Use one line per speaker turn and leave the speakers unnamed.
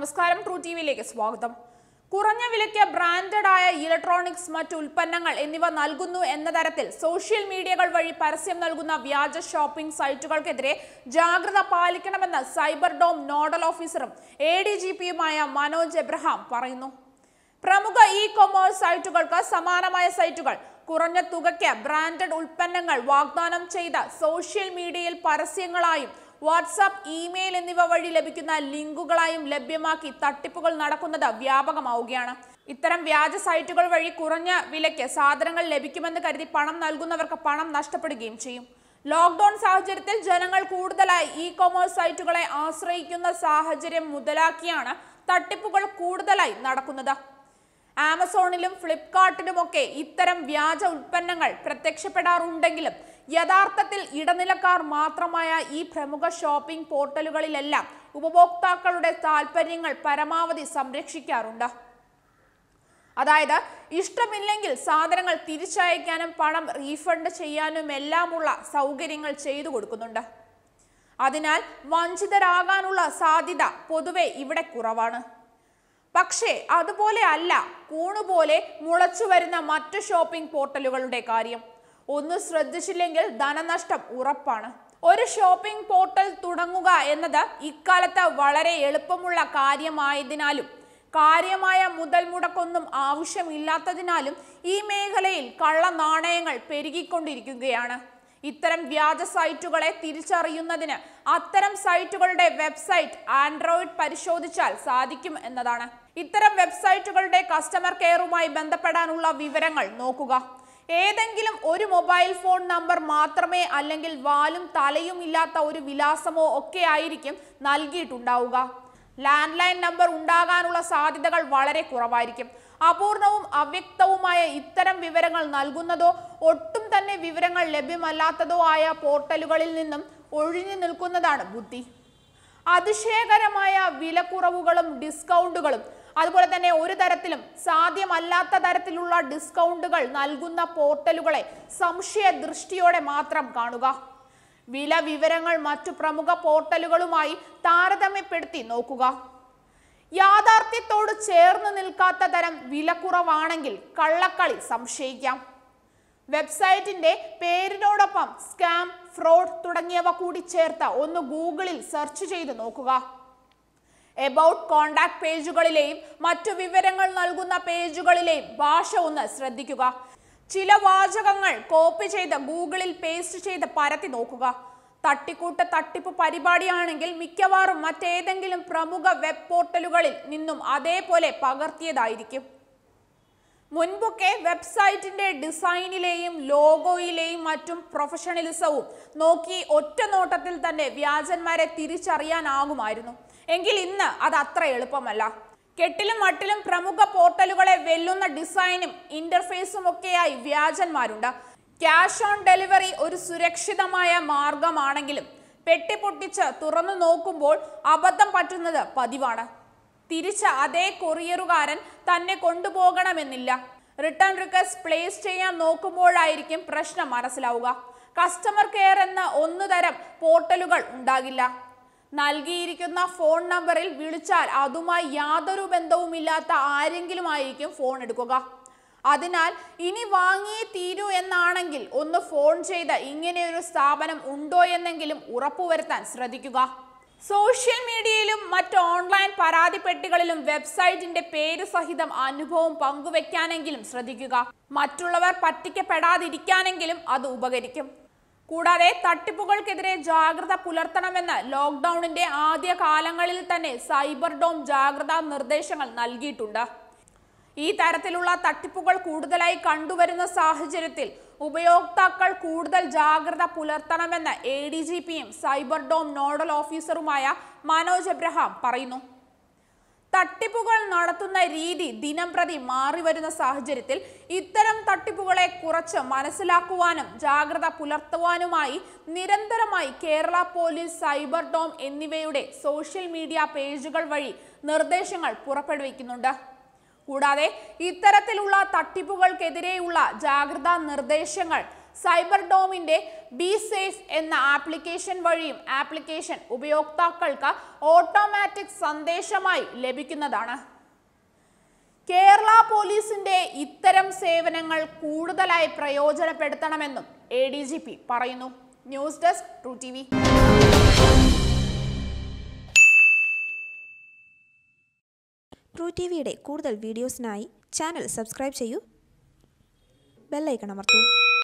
നമസ്കാരം true T വിയിലേക്ക് സ്വാഗതം കുറഞ്ഞ വിലയ്ക്ക് ബ്രാൻഡഡ് ആയ ഇലക്ട്രോണിക്സ് മറ്റു ഉൽപ്പന്നങ്ങൾ എന്നിവ നൽകുന്നു എന്ന തരത്തിൽ സോഷ്യൽ മീഡിയകൾ വഴി പരസ്യം നൽകുന്ന വ്യാജ ഷോപ്പിംഗ് സൈറ്റുകൾക്കെതിരെ ജാഗ്രത പാലിക്കണമെന്ന് സൈബർ ഡോം നോഡൽ ഓഫീസറും എ ഡി ജി പിയുമായ മനോജ് എബ്രഹാം പറയുന്നു പ്രമുഖ ഇ കൊമേഴ്സ് സൈറ്റുകൾക്ക് സമാനമായ സൈറ്റുകൾ കുറഞ്ഞ തുകയ്ക്ക് ബ്രാൻഡഡ് ഉൽപ്പന്നങ്ങൾ വാഗ്ദാനം ചെയ്ത സോഷ്യൽ മീഡിയയിൽ പരസ്യങ്ങളായും വാട്സാപ്പ് ഇമെയിൽ എന്നിവ വഴി ലഭിക്കുന്ന ലിങ്കുകളായും ലഭ്യമാക്കി തട്ടിപ്പുകൾ നടക്കുന്നത് വ്യാപകമാവുകയാണ് ഇത്തരം വ്യാജ സൈറ്റുകൾ വഴി കുറഞ്ഞ വിലയ്ക്ക് സാധനങ്ങൾ ലഭിക്കുമെന്ന് കരുതി പണം നൽകുന്നവർക്ക് പണം നഷ്ടപ്പെടുകയും ചെയ്യും ലോക്ക്ഡൌൺ സാഹചര്യത്തിൽ ജനങ്ങൾ കൂടുതലായി ഇ കൊമേഴ്സ് സൈറ്റുകളെ ആശ്രയിക്കുന്ന സാഹചര്യം മുതലാക്കിയാണ് തട്ടിപ്പുകൾ കൂടുതലായി നടക്കുന്നത് ആമസോണിലും ഫ്ലിപ്കാർട്ടിലുമൊക്കെ ഇത്തരം വ്യാജ ഉൽപ്പന്നങ്ങൾ പ്രത്യക്ഷപ്പെടാറുണ്ടെങ്കിലും യഥാർത്ഥത്തിൽ ഇടനിലക്കാർ മാത്രമായ ഈ പ്രമുഖ ഷോപ്പിംഗ് പോർട്ടലുകളിലെല്ലാം ഉപഭോക്താക്കളുടെ താൽപ്പര്യങ്ങൾ പരമാവധി സംരക്ഷിക്കാറുണ്ട് അതായത് ഇഷ്ടമില്ലെങ്കിൽ സാധനങ്ങൾ തിരിച്ചയക്കാനും പണം റീഫണ്ട് ചെയ്യാനുമെല്ലാമുള്ള സൗകര്യങ്ങൾ ചെയ്തു കൊടുക്കുന്നുണ്ട് അതിനാൽ വഞ്ചിതരാകാനുള്ള സാധ്യത പൊതുവെ ഇവിടെ കുറവാണ് പക്ഷേ അതുപോലെ അല്ല കൂണുപോലെ മുളച്ചു വരുന്ന മറ്റു ഷോപ്പിംഗ് പോർട്ടലുകളുടെ കാര്യം ഒന്ന് ശ്രദ്ധിച്ചില്ലെങ്കിൽ ധനനഷ്ടം ഉറപ്പാണ് ഒരു ഷോപ്പിംഗ് പോർട്ടൽ തുടങ്ങുക എന്നത് ഇക്കാലത്ത് വളരെ എളുപ്പമുള്ള കാര്യമായതിനാലും കാര്യമായ മുതൽ മുടക്കൊന്നും ആവശ്യമില്ലാത്തതിനാലും ഈ മേഖലയിൽ കള്ള നാണയങ്ങൾ പെരുകിക്കൊണ്ടിരിക്കുകയാണ് ഇത്തരം വ്യാജ സൈറ്റുകളെ തിരിച്ചറിയുന്നതിന് അത്തരം സൈറ്റുകളുടെ വെബ്സൈറ്റ് ആൻഡ്രോയിഡ് പരിശോധിച്ചാൽ സാധിക്കും എന്നതാണ് ഇത്തരം വെബ്സൈറ്റുകളുടെ കസ്റ്റമർ കെയറുമായി ബന്ധപ്പെടാനുള്ള വിവരങ്ങൾ നോക്കുക ഏതെങ്കിലും ഒരു മൊബൈൽ ഫോൺ നമ്പർ മാത്രമേ അല്ലെങ്കിൽ വാലും തലയും ഇല്ലാത്ത ഒരു വിലാസമോ ഒക്കെ ആയിരിക്കും നൽകിയിട്ടുണ്ടാവുക ലാൻഡ് ലൈൻ നമ്പർ ഉണ്ടാകാനുള്ള സാധ്യതകൾ വളരെ കുറവായിരിക്കും അപൂർണവും അവ്യക്തവുമായ ഇത്തരം വിവരങ്ങൾ നൽകുന്നതോ ഒട്ടും തന്നെ വിവരങ്ങൾ ലഭ്യമല്ലാത്തതോ ആയ പോർട്ടലുകളിൽ നിന്നും ഒഴിഞ്ഞു നിൽക്കുന്നതാണ് ബുദ്ധി അതിശയകരമായ വിലക്കുറവുകളും ഡിസ്കൗണ്ടുകളും അതുപോലെ തന്നെ ഒരു തരത്തിലും സാധ്യമല്ലാത്ത തരത്തിലുള്ള ഡിസ്കൗണ്ടുകൾ നൽകുന്ന പോർട്ടലുകളെ സംശയ ദൃഷ്ടിയോടെ മാത്രം കാണുക വില വിവരങ്ങൾ മറ്റു പ്രമുഖ പോർട്ടലുകളുമായി താരതമ്യപ്പെടുത്തി നോക്കുക യാഥാർത്ഥ്യത്തോട് ചേർന്ന് നിൽക്കാത്ത തരം വിലക്കുറവാണെങ്കിൽ കള്ളക്കളി സംശയിക്കാം വെബ്സൈറ്റിന്റെ പേരിനോടൊപ്പം സ്കാം ഫ്രോഡ് തുടങ്ങിയവ കൂടി ചേർത്ത് ഒന്ന് ഗൂഗിളിൽ സെർച്ച് ചെയ്ത് നോക്കുക എബൌട്ട് കോണ്ടാക്ട് പേജുകളിലെയും മറ്റു വിവരങ്ങൾ നൽകുന്ന പേജുകളിലെയും ഭാഷ ഒന്ന് ശ്രദ്ധിക്കുക ചില വാചകങ്ങൾ കോപ്പി ചെയ്ത് ഗൂഗിളിൽ പേസ്റ്റ് ചെയ്ത് പരത്തി നോക്കുക തട്ടിക്കൂട്ട് തട്ടിപ്പ് പരിപാടിയാണെങ്കിൽ മിക്കവാറും മറ്റേതെങ്കിലും പ്രമുഖ വെബ് പോർട്ടലുകളിൽ നിന്നും അതേപോലെ പകർത്തിയതായിരിക്കും മുൻപൊക്കെ വെബ്സൈറ്റിന്റെ ഡിസൈനിലെയും ലോഗോയിലെയും മറ്റും പ്രൊഫഷണലിസവും നോക്കി ഒറ്റ നോട്ടത്തിൽ തന്നെ വ്യാജന്മാരെ തിരിച്ചറിയാനാകുമായിരുന്നു എങ്കിൽ ഇന്ന് അത് അത്ര എളുപ്പമല്ല കെട്ടിലും മട്ടിലും പ്രമുഖ പോർട്ടലുകളെ വെല്ലുന്ന ഡിസൈനും ഇന്റർഫേസും ഒക്കെയായി വ്യാജന്മാരുണ്ട് ക്യാഷ് ഓൺ ഡെലിവറി ഒരു സുരക്ഷിതമായ മാർഗമാണെങ്കിലും പെട്ടി പൊട്ടിച്ച് തുറന്നു നോക്കുമ്പോൾ അബദ്ധം പറ്റുന്നത് പതിവാണ് തിരിച്ച് അതേ കൊറിയറുകാരൻ തന്നെ കൊണ്ടുപോകണമെന്നില്ല റിട്ടേൺ റിക്വസ്റ്റ് പ്ലേസ് ചെയ്യാൻ നോക്കുമ്പോഴായിരിക്കും പ്രശ്നം മനസ്സിലാവുക കസ്റ്റമർ കെയർ എന്ന ഒന്നു തരം പോർട്ടലുകൾ ഉണ്ടാകില്ല നൽകിയിരിക്കുന്ന ഫോൺ നമ്പറിൽ വിളിച്ചാൽ അതുമായി യാതൊരു ബന്ധവുമില്ലാത്ത ആരെങ്കിലും ആയിരിക്കും ഫോൺ എടുക്കുക അതിനാൽ ഇനി വാങ്ങിയേ തീരൂ എന്നാണെങ്കിൽ ഒന്ന് ഫോൺ ചെയ്ത് ഇങ്ങനെയൊരു സ്ഥാപനം ഉണ്ടോ എന്നെങ്കിലും ഉറപ്പുവരുത്താൻ ശ്രദ്ധിക്കുക സോഷ്യൽ മീഡിയയിലും മറ്റ് ഓൺലൈൻ പരാതി പെട്ടികളിലും വെബ്സൈറ്റിന്റെ പേര് സഹിതം അനുഭവം പങ്കുവെക്കാനെങ്കിലും ശ്രദ്ധിക്കുക മറ്റുള്ളവർ പറ്റിക്കപ്പെടാതിരിക്കാനെങ്കിലും അത് ഉപകരിക്കും കൂടാതെ തട്ടിപ്പുകൾക്കെതിരെ ജാഗ്രത പുലർത്തണമെന്ന് ലോക്ക്ഡൌണിന്റെ ആദ്യ കാലങ്ങളിൽ തന്നെ സൈബർ ഡോം ജാഗ്രതാ നിർദ്ദേശങ്ങൾ നൽകിയിട്ടുണ്ട് ഈ തരത്തിലുള്ള തട്ടിപ്പുകൾ കൂടുതലായി കണ്ടുവരുന്ന സാഹചര്യത്തിൽ ഉപയോക്താക്കൾ കൂടുതൽ ജാഗ്രത പുലർത്തണമെന്ന് എ ഡി ജി പിയും സൈബർ ഡോം നോഡൽ ഓഫീസറുമായ മനോജ് എബ്രഹാം പറയുന്നു തട്ടിപ്പുകൾ നടത്തുന്ന രീതി ദിനം പ്രതി മാറി വരുന്ന സാഹചര്യത്തിൽ ഇത്തരം തട്ടിപ്പുകളെ കുറച്ച് മനസ്സിലാക്കുവാനും ജാഗ്രത പുലർത്തുവാനുമായി നിരന്തരമായി കേരള പോലീസ് സൈബർ ഡോം എന്നിവയുടെ സോഷ്യൽ മീഡിയ പേജുകൾ വഴി നിർദ്ദേശങ്ങൾ പുറപ്പെടുവിക്കുന്നുണ്ട് കൂടാതെ ഇത്തരത്തിലുള്ള തട്ടിപ്പുകൾക്കെതിരെയുള്ള ജാഗ്രതാ നിർദ്ദേശങ്ങൾ സൈബർ ഡോമിന്റെ ബി സേഫ് എന്ന ആപ്ലിക്കേഷൻ വഴിയും ആപ്ലിക്കേഷൻ ഉപയോക്താക്കൾക്ക് ഓട്ടോമാറ്റിക് സന്ദേശമായി ലഭിക്കുന്നതാണ് കേരള പോലീസിന്റെ ഇത്തരം സേവനങ്ങൾ കൂടുതലായി പ്രയോജനപ്പെടുത്തണമെന്നും എ ഡി ജി പി പറയുന്നു news desk true T V
true T വിയുടെ കൂടുതൽ വീഡിയോസിനായി ചാനൽ സബ്സ്ക്രൈബ് ചെയ്യൂ ബെല്ലൈക്കൺ അമർത്തൂ